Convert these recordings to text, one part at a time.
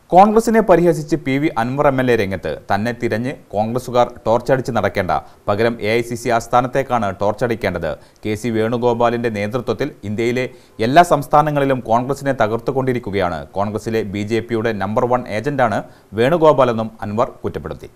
കോൺഗ്രസിനെ പരിഹസിച്ച് P V Anvar M L A രംഗത്ത് തന്നെ തിരഞ്ഞ് കോൺഗ്രസുകാർ ടോർച്ചടിച്ച് നടക്കേണ്ട പകരം എ ഐ സി സി ആസ്ഥാനത്തേക്കാണ് ടോർച്ചടിക്കേണ്ടത് കെ സി വേണുഗോപാലിന്റെ നേതൃത്വത്തിൽ ഇന്ത്യയിലെ എല്ലാ സംസ്ഥാനങ്ങളിലും കോൺഗ്രസിനെ തകർത്തുകൊണ്ടിരിക്കുകയാണ് കോൺഗ്രസിലെ ബി ജെ പിയുടെ നമ്പർ വൺ ഏജന്റാണ് വേണുഗോപാലെന്നും അൻവർ കുറ്റപ്പെടുത്തി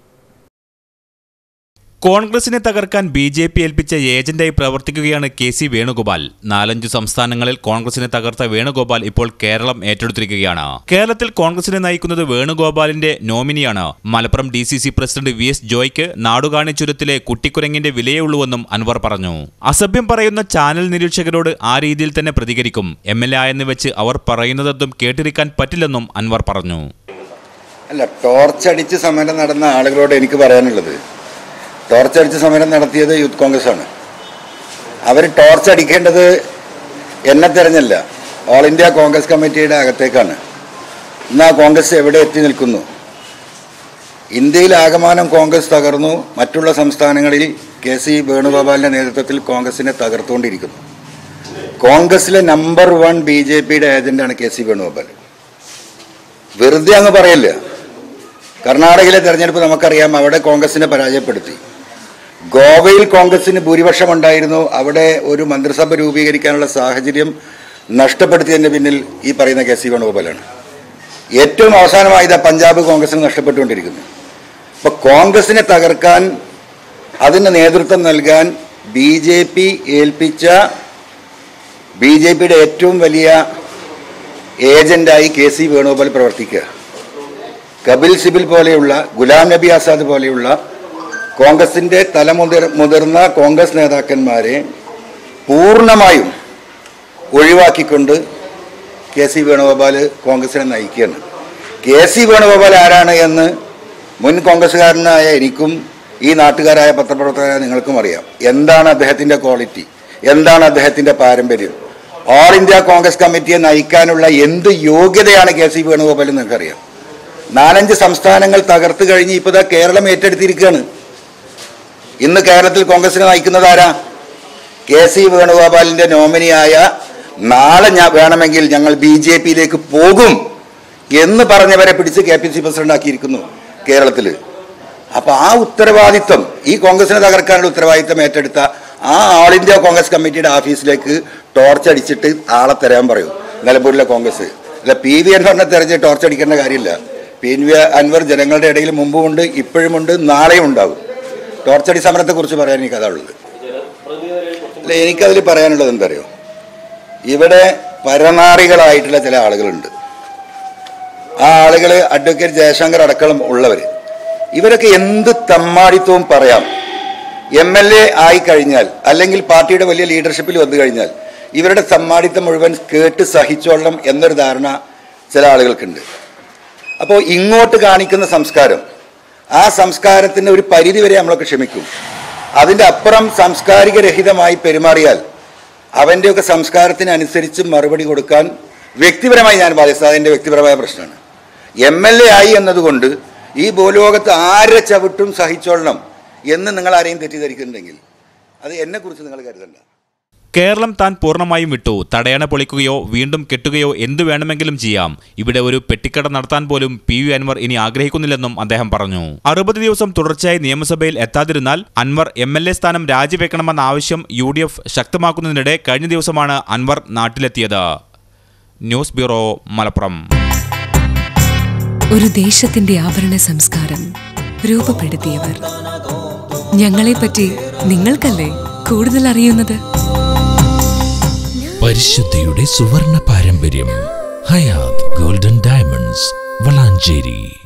കോൺഗ്രസിനെ തകർക്കാൻ ബി ജെ പി ഏൽപ്പിച്ച ഏജന്റായി പ്രവർത്തിക്കുകയാണ് കെ സി വേണുഗോപാൽ നാലഞ്ചു സംസ്ഥാനങ്ങളിൽ കോൺഗ്രസിനെ തകർത്ത വേണുഗോപാൽ ഇപ്പോൾ കേരളം ഏറ്റെടുത്തിരിക്കുകയാണ് കേരളത്തിൽ കോൺഗ്രസിനെ നയിക്കുന്നത് വേണുഗോപാലിന്റെ നോമിനിയാണ് Malappuram D C C president V S ജോയ്ക്ക് നാടുകാണി ചുരത്തിലെ കുട്ടിക്കുരങ്ങിന്റെ വിലയേ ഉള്ളൂവെന്നും അൻവർ പറഞ്ഞു അസഭ്യം പറയുന്ന ചാനൽ നിരീക്ഷകരോട് ആ രീതിയിൽ തന്നെ പ്രതികരിക്കും എം എൽ എ ആയെന്ന് വെച്ച് അവർ പറയുന്നതെന്തും കേട്ടിരിക്കാൻ പറ്റില്ലെന്നും അൻവർ പറഞ്ഞു അല്ല ടോർച്ചടിച്ച് സമരം നടന്ന ആളുകളോട് എനിക്ക് പറയാനുള്ളത് ടോർച്ചടിച്ച് സമരം നടത്തിയത് യൂത്ത് കോൺഗ്രസ് ആണ് അവർ ടോർച്ചടിക്കേണ്ടത് എന്നെ തിരഞ്ഞല്ല ഓൾ ഇന്ത്യ കോൺഗ്രസ് കമ്മിറ്റിയുടെ അകത്തേക്കാണ് ഇന്ന് ആ കോൺഗ്രസ് എവിടെ എത്തി നിൽക്കുന്നു ഇന്ത്യയിൽ ആകമാനം കോൺഗ്രസ് തകർന്നു മറ്റുള്ള സംസ്ഥാനങ്ങളിൽ കെ സി വേണുഗോപാലിൻ്റെ നേതൃത്വത്തിൽ കോൺഗ്രസിനെ തകർത്തുകൊണ്ടിരിക്കുന്നു കോൺഗ്രസിലെ നമ്പർ വൺ ബി ജെ പിയുടെ ഏജന്റാണ് കെ സി വേണുഗോപാൽ വെറുതെ അങ്ങ് പറയല്ല കർണാടകയിലെ തെരഞ്ഞെടുപ്പ് നമുക്കറിയാം അവിടെ കോൺഗ്രസിനെ പരാജയപ്പെടുത്തി ഗോവയിൽ കോൺഗ്രസിന് ഭൂരിപക്ഷം ഉണ്ടായിരുന്നു അവിടെ ഒരു മന്ത്രിസഭ രൂപീകരിക്കാനുള്ള സാഹചര്യം നഷ്ടപ്പെടുത്തിയതിൻ്റെ പിന്നിൽ ഈ പറയുന്ന കെ സി വേണുഗോപാലാണ് ഏറ്റവും അവസാനമായി ഇതാ പഞ്ചാബ് കോൺഗ്രസിന് നഷ്ടപ്പെട്ടുകൊണ്ടിരിക്കുന്നു അപ്പോൾ കോൺഗ്രസിനെ തകർക്കാൻ അതിന് നേതൃത്വം നൽകാൻ ബി ജെ പി ഏൽപ്പിച്ച ബി ജെ പിയുടെ ഏറ്റവും വലിയ ഏജന്റായി കെ സി വേണുഗോപാൽ പ്രവർത്തിക്കുക കപിൽ സിബിൽ പോലെയുള്ള ഗുലാം നബി ആസാദ് പോലെയുള്ള കോൺഗ്രസിന്റെ തലമുതിർ മുതിർന്ന കോൺഗ്രസ് നേതാക്കന്മാരെ പൂർണ്ണമായും ഒഴിവാക്കിക്കൊണ്ട് കെ സി വേണുഗോപാൽ കോൺഗ്രസിനെ നയിക്കുകയാണ് കെ സി വേണുഗോപാൽ ആരാണ് എന്ന് മുൻ കോൺഗ്രസ്സുകാരനായ എനിക്കും ഈ നാട്ടുകാരായ പത്രപ്രവർത്തകരായ നിങ്ങൾക്കും അറിയാം എന്താണ് അദ്ദേഹത്തിന്റെ ക്വാളിറ്റി എന്താണ് അദ്ദേഹത്തിന്റെ പാരമ്പര്യം ഓൾ ഇന്ത്യ കോൺഗ്രസ് കമ്മിറ്റിയെ നയിക്കാനുള്ള എന്ത് യോഗ്യതയാണ് കെ സി വേണുഗോപാൽ എന്ന് നിങ്ങൾക്കറിയാം നാലഞ്ച് സംസ്ഥാനങ്ങൾ തകർത്ത് കഴിഞ്ഞ് ഇപ്പോൾ ദാ കേരളം ഏറ്റെടുത്തിരിക്കുകയാണ് ഇന്ന് കേരളത്തിൽ കോൺഗ്രസിനെ നയിക്കുന്നത് ആരാ കെ സി വേണുഗോപാലിന്റെ നോമിനിയായ നാളെ ഞാൻ വേണമെങ്കിൽ ഞങ്ങൾ ബി ജെ പിയിലേക്ക് പോകും എന്ന് പറഞ്ഞവരെ പിടിച്ച് കെ പി സി പ്രസിഡന്റ് ആക്കിയിരിക്കുന്നു കേരളത്തിൽ അപ്പൊ ആ ഉത്തരവാദിത്വം ഈ കോൺഗ്രസിനെ തകർക്കാനുള്ള ഉത്തരവാദിത്വം ഏറ്റെടുത്ത ആ ആൾ ഇന്ത്യ കോൺഗ്രസ് കമ്മിറ്റിയുടെ ഓഫീസിലേക്ക് ടോർച്ച് അടിച്ചിട്ട് ആളെ തരാൻ പറയൂ നിലമ്പൂരിലെ കോൺഗ്രസ് അല്ല പി വി അൻവറിനെ തെരഞ്ഞ് ടോർച്ച് അടിക്കേണ്ട കാര്യമില്ല പി വി അൻവർ ജനങ്ങളുടെ ഇടയിൽ മുമ്പുമുണ്ട് ഇപ്പോഴുമുണ്ട് നാളെയും ഉണ്ടാകും ടോർച്ചടി സമരത്തെക്കുറിച്ച് പറയാൻ എനിക്ക് അതാ ഉള്ളത് അല്ല എനിക്കതിൽ പറയാനുള്ളത് എന്തറിയോ ഇവിടെ പരനാറികളായിട്ടുള്ള ചില ആളുകളുണ്ട് ആ ആളുകൾ അഡ്വക്കേറ്റ് ജയശങ്കർ അടക്കം ഉള്ളവർ ഇവരൊക്കെ എന്ത് തമ്മാടിത്വവും പറയാം എം എൽ എ ആയി കഴിഞ്ഞാൽ അല്ലെങ്കിൽ പാർട്ടിയുടെ വലിയ ലീഡർഷിപ്പിൽ വന്നു കഴിഞ്ഞാൽ ഇവരുടെ തമ്മാടിത്തം മുഴുവൻ കേട്ട് സഹിച്ചോളണം എന്നൊരു ധാരണ ചില ആളുകൾക്കുണ്ട് അപ്പോൾ ഇങ്ങോട്ട് കാണിക്കുന്ന സംസ്കാരം ആ സംസ്കാരത്തിന് ഒരു പരിധി വരെ നമ്മളൊക്കെ ക്ഷമിക്കും അതിൻ്റെ അപ്പുറം സാംസ്കാരിക രഹിതമായി പെരുമാറിയാൽ അവൻ്റെയൊക്കെ സംസ്കാരത്തിനനുസരിച്ച് മറുപടി കൊടുക്കാൻ വ്യക്തിപരമായി ഞാൻ ബാധ്യസ്ഥ അതെൻ്റെ വ്യക്തിപരമായ പ്രശ്നമാണ് എം എൽ എ ആയി എന്നതുകൊണ്ട് ഈ ഭൂലോകത്ത് ആരെ ചവിട്ടും സഹിച്ചോളണം എന്ന് നിങ്ങൾ ആരെയും തെറ്റിദ്ധരിക്കുന്നുണ്ടെങ്കിൽ അത് എന്നെക്കുറിച്ച് നിങ്ങൾ കരുതണ്ട കേരളം താൻ പൂർണ്ണമായും വിട്ടു തടയണ പൊളിക്കുകയോ വീണ്ടും കെട്ടുകയോ എന്തു വേണമെങ്കിലും ചെയ്യാം ഇവിടെ ഒരു പെട്ടിക്കട നടത്താൻ പോലും പി വി അൻവർ ഇനി ആഗ്രഹിക്കുന്നില്ലെന്നും അദ്ദേഹം പറഞ്ഞു അറുപത് ദിവസം തുടർച്ചയായി നിയമസഭയിൽ എത്താതിരുന്നാൽ അൻവർ എം എൽ എ സ്ഥാനം രാജിവെക്കണമെന്ന ആവശ്യം യു ഡി എഫ് ശക്തമാക്കുന്നതിനിടെ കഴിഞ്ഞ ദിവസമാണ് അൻവർ നാട്ടിലെത്തിയത് ന്യൂസ് ബ്യൂറോ മലപ്പുറം ഒരു ദേശത്തിന്റെ ആഭരണ സംസ്കാരം രൂപപ്പെടുത്തിയവർ ഞങ്ങളെപ്പറ്റി നിങ്ങൾക്കല്ലേ കൂടുതൽ അറിയുന്നത് പരിശുദ്ധിയുടെ സുവർണ പാരമ്പര്യം ഹയാത് ഗോൾഡൻ ഡയമണ്ട്സ് വളാഞ്ചേരി